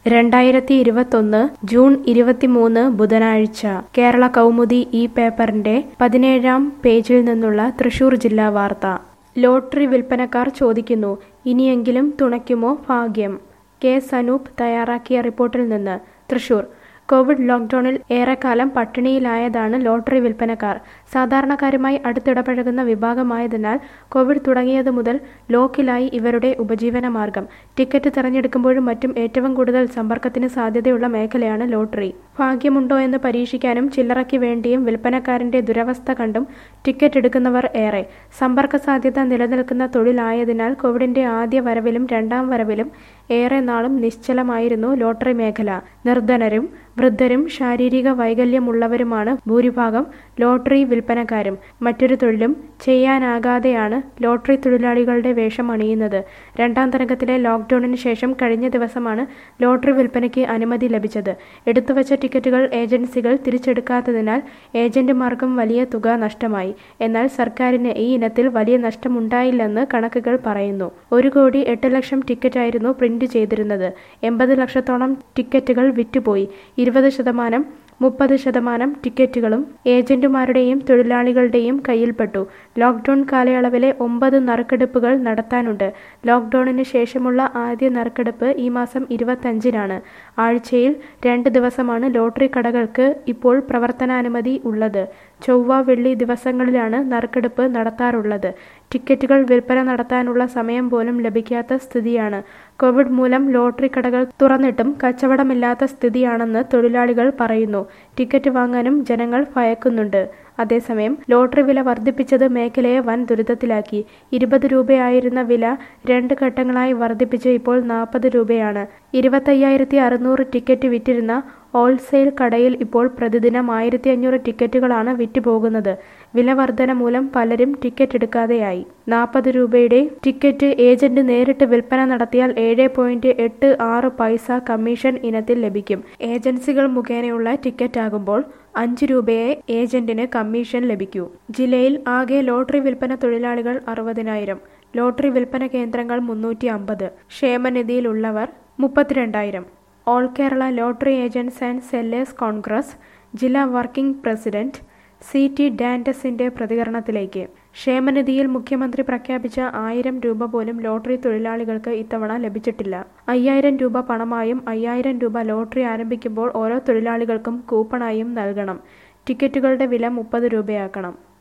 രണ്ടായിരത്തി ഇരുപത്തൊന്ന് ജൂൺ ഇരുപത്തിമൂന്ന് ബുധനാഴ്ച കേരള കൗമുദി ഈ പേപ്പറിന്റെ പതിനേഴാം പേജിൽ നിന്നുള്ള തൃശൂർ ജില്ലാ വാർത്ത ലോട്ടറി വിൽപ്പനക്കാർ ചോദിക്കുന്നു ഇനിയെങ്കിലും തുണയ്ക്കുമോ ഭാഗ്യം കെ സനൂപ് തയ്യാറാക്കിയ റിപ്പോർട്ടിൽ നിന്ന് തൃശൂർ കോവിഡ് ലോക്ക്ഡൌണിൽ ഏറെക്കാലം പട്ടിണിയിലായതാണ് ലോട്ടറി വിൽപ്പനക്കാർ സാധാരണക്കാരുമായി അടുത്തിടപഴകുന്ന വിഭാഗമായതിനാൽ കോവിഡ് തുടങ്ങിയത് മുതൽ ലോക്കിലായി ഇവരുടെ ഉപജീവന മാർഗം ടിക്കറ്റ് തിരഞ്ഞെടുക്കുമ്പോഴും മറ്റും ഏറ്റവും കൂടുതൽ സമ്പർക്കത്തിന് സാധ്യതയുള്ള മേഖലയാണ് ലോട്ടറി ഭാഗ്യമുണ്ടോ എന്ന് പരീക്ഷിക്കാനും ചില്ലറയ്ക്ക് വേണ്ടിയും വിൽപ്പനക്കാരന്റെ ദുരവസ്ഥ കണ്ടും ടിക്കറ്റ് എടുക്കുന്നവർ ഏറെ സമ്പർക്ക സാധ്യത നിലനിൽക്കുന്ന തൊഴിലായതിനാൽ കോവിഡിന്റെ ആദ്യ വരവിലും രണ്ടാം വരവിലും ഏറെ നാളും നിശ്ചലമായിരുന്നു ലോട്ടറി മേഖല നിർധനരും വൃദ്ധരും ശാരീരിക വൈകല്യമുള്ളവരുമാണ് ഭൂരിഭാഗം ലോട്ടറി വിൽപ്പനക്കാരും മറ്റൊരു തൊഴിലും ചെയ്യാനാകാതെയാണ് ലോട്ടറി തൊഴിലാളികളുടെ വേഷം അണിയുന്നത് രണ്ടാം തരംഗത്തിലെ ലോക്ക്ഡൌണിന് ശേഷം കഴിഞ്ഞ ദിവസമാണ് ലോട്ടറി വിൽപ്പനയ്ക്ക് അനുമതി ലഭിച്ചത് എടുത്തുവച്ച ടിക്കറ്റുകൾ ഏജൻസികൾ തിരിച്ചെടുക്കാത്തതിനാൽ ഏജന്റുമാർക്കും വലിയ തുക നഷ്ടമായി എന്നാൽ സർക്കാരിന് ഈ ഇനത്തിൽ വലിയ നഷ്ടമുണ്ടായില്ലെന്ന് കണക്കുകൾ പറയുന്നു ഒരു കോടി എട്ട് ലക്ഷം ടിക്കറ്റായിരുന്നു പ്രിന്റ് ചെയ്തിരുന്നത് എൺപത് ലക്ഷത്തോളം ടിക്കറ്റുകൾ വിറ്റുപോയി ഇരുപത് ശതമാനം മുപ്പത് ശതമാനം ടിക്കറ്റുകളും ഏജന്റുമാരുടെയും തൊഴിലാളികളുടെയും കയ്യിൽപ്പെട്ടു ലോക്ക്ഡൌൺ കാലയളവിലെ ഒമ്പത് നറുക്കെടുപ്പുകൾ നടത്താനുണ്ട് ലോക്ക്ഡൌണിന് ശേഷമുള്ള ആദ്യ നറുക്കെടുപ്പ് ഈ മാസം ഇരുപത്തഞ്ചിനാണ് ആഴ്ചയിൽ രണ്ട് ദിവസമാണ് ലോട്ടറി കടകൾക്ക് ഇപ്പോൾ പ്രവർത്തനാനുമതി ഉള്ളത് ചൊവ്വ വെള്ളി ദിവസങ്ങളിലാണ് നറുക്കെടുപ്പ് നടത്താറുള്ളത് ടിക്കറ്റുകൾ വിൽപ്പന നടത്താനുള്ള സമയം പോലും ലഭിക്കാത്ത സ്ഥിതിയാണ് കോവിഡ് മൂലം ലോട്ടറി കടകൾ തുറന്നിട്ടും കച്ചവടമില്ലാത്ത സ്ഥിതിയാണെന്ന് തൊഴിലാളികൾ പറയുന്നു ടിക്കറ്റ് വാങ്ങാനും ജനങ്ങൾ ഭയക്കുന്നുണ്ട് അതേസമയം ലോട്ടറി വില വർദ്ധിപ്പിച്ചത് മേഖലയെ വൻ ദുരിതത്തിലാക്കി ഇരുപത് രൂപയായിരുന്ന വില രണ്ട് ഘട്ടങ്ങളായി വർദ്ധിപ്പിച്ച് ഇപ്പോൾ നാൽപ്പത് രൂപയാണ് ഇരുപത്തയ്യായിരത്തി അറുന്നൂറ് ടിക്കറ്റ് വിറ്റിരുന്ന ഹോൾസെയിൽ കടയിൽ ഇപ്പോൾ പ്രതിദിനം ആയിരത്തി അഞ്ഞൂറ് ടിക്കറ്റുകളാണ് വിറ്റുപോകുന്നത് വില വർധന മൂലം പലരും ടിക്കറ്റ് എടുക്കാതെയായി നാൽപ്പത് രൂപയുടെ ടിക്കറ്റ് ഏജന്റ് നേരിട്ട് വിൽപ്പന നടത്തിയാൽ ഏഴ് പോയിന്റ് എട്ട് ആറ് പൈസ കമ്മീഷൻ ഇനത്തിൽ ലഭിക്കും ഏജൻസികൾ മുഖേനയുള്ള ടിക്കറ്റ് ആകുമ്പോൾ അഞ്ച് രൂപയെ ഏജന്റിന് കമ്മീഷൻ ലഭിക്കൂ ജില്ലയിൽ ആകെ ലോട്ടറി വിൽപ്പന തൊഴിലാളികൾ അറുപതിനായിരം ലോട്ടറി വിൽപ്പന കേന്ദ്രങ്ങൾ മുന്നൂറ്റി അമ്പത് ക്ഷേമനിധിയിലുള്ളവർ മുപ്പത്തിരണ്ടായിരം all Kerala lottery agents and sellers Congress ജില്ലാ വർക്കിംഗ് പ്രസിഡന്റ് സി ടി ഡാൻഡസിന്റെ പ്രതികരണത്തിലേക്ക് ക്ഷേമനിധിയിൽ മുഖ്യമന്ത്രി പ്രഖ്യാപിച്ച ആയിരം രൂപ പോലും ലോട്ടറി തൊഴിലാളികൾക്ക് ഇത്തവണ ലഭിച്ചിട്ടില്ല അയ്യായിരം രൂപ പണമായും അയ്യായിരം രൂപ ലോട്ടറി ആരംഭിക്കുമ്പോൾ ഓരോ തൊഴിലാളികൾക്കും കൂപ്പണായും നൽകണം ടിക്കറ്റുകളുടെ വില മുപ്പത് രൂപയാക്കണം